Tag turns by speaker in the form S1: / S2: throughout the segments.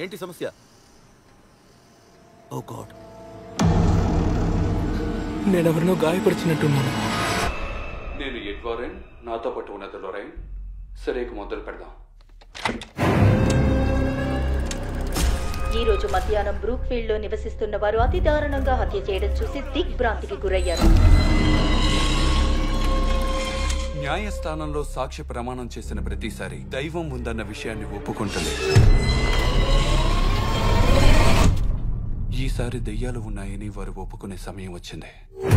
S1: ఏంటి సమస్య ఓ గాడ్
S2: నేనెవరినో గాయపరిచినట్టున్నాను
S3: నేను ఎడ్వారెన్ నాతో పాటు ఉన్నది లొరైన్ సరే ఇక మొదలు పెడదాం
S4: ఈ రోజు మధ్యాహ్నం బ్రూక్ఫీల్డ్ లో నివసిస్తున్న వారు అతి దారుణంగా హత్య చేయడం చూసి దిగ్భ్రాంతికి గురయ్యారు
S3: న్యాయస్థానంలో సాక్ష్య ప్రమాణం చేసిన ప్రతిసారి దైవం ఉందన్న విషయాన్ని ఒప్పుకుంటలేదు ఈసారి దెయ్యాలు ఉన్నాయని వారు ఒప్పుకునే సమయం వచ్చింది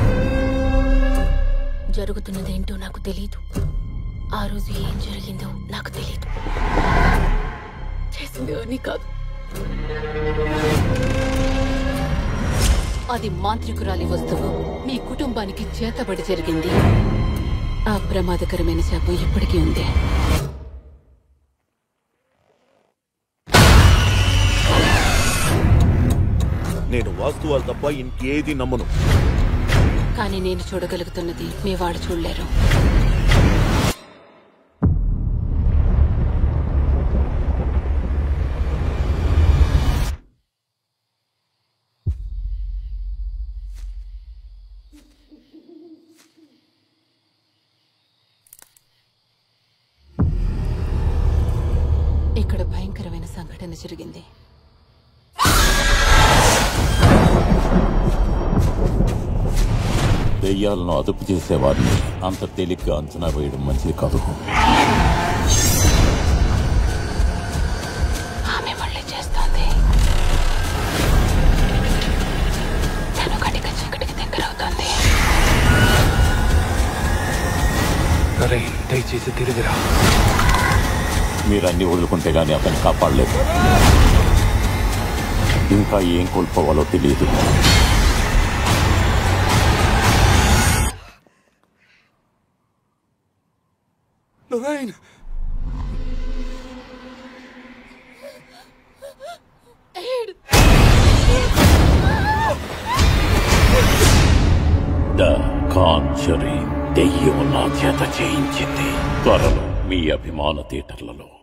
S5: జరుగుతున్నదేంటో నాకు తెలీదు ఆ రోజు ఏం జరిగిందో నాకు తెలీదు చేసింది అని కాదు అది మాంత్రికురాలి వస్తువు మీ కుటుంబానికి చేతబడి జరిగింది ఆ ప్రమాదకరమైన శాపం ఇప్పటికీ ఉంది
S1: నేను వాస్తవాలు తప్ప ఇంకేది నమ్మను
S5: కానీ నేను చూడగలుగుతున్నది మీ వాళ్ళు చూడలేరు ఇక్కడ భయంకరమైన సంఘటన జరిగింది
S6: దెయ్యాలను అదుపు చేసేవారిని అంత తేలిగ్గా అంచనా వేయడం మంచిది కాదు
S5: ఆమె మళ్ళీ చేస్తోంది తను కటిక చీకటికి దగ్గరవుతోంది
S2: లొరైన్ దయచేసి తిరిగిరా
S6: మీరు అన్ని వదులుకుంటే గానీ అతన్ని కాపాడలేదు ఇంకా ఏం కోల్పోవాలో తెలియదు
S3: లొరైన్
S6: ద కాంచరింగ్ దెయ్యం నా చేత చేయించింది త్వరలో మీ అభిమాన థియేటర్లలో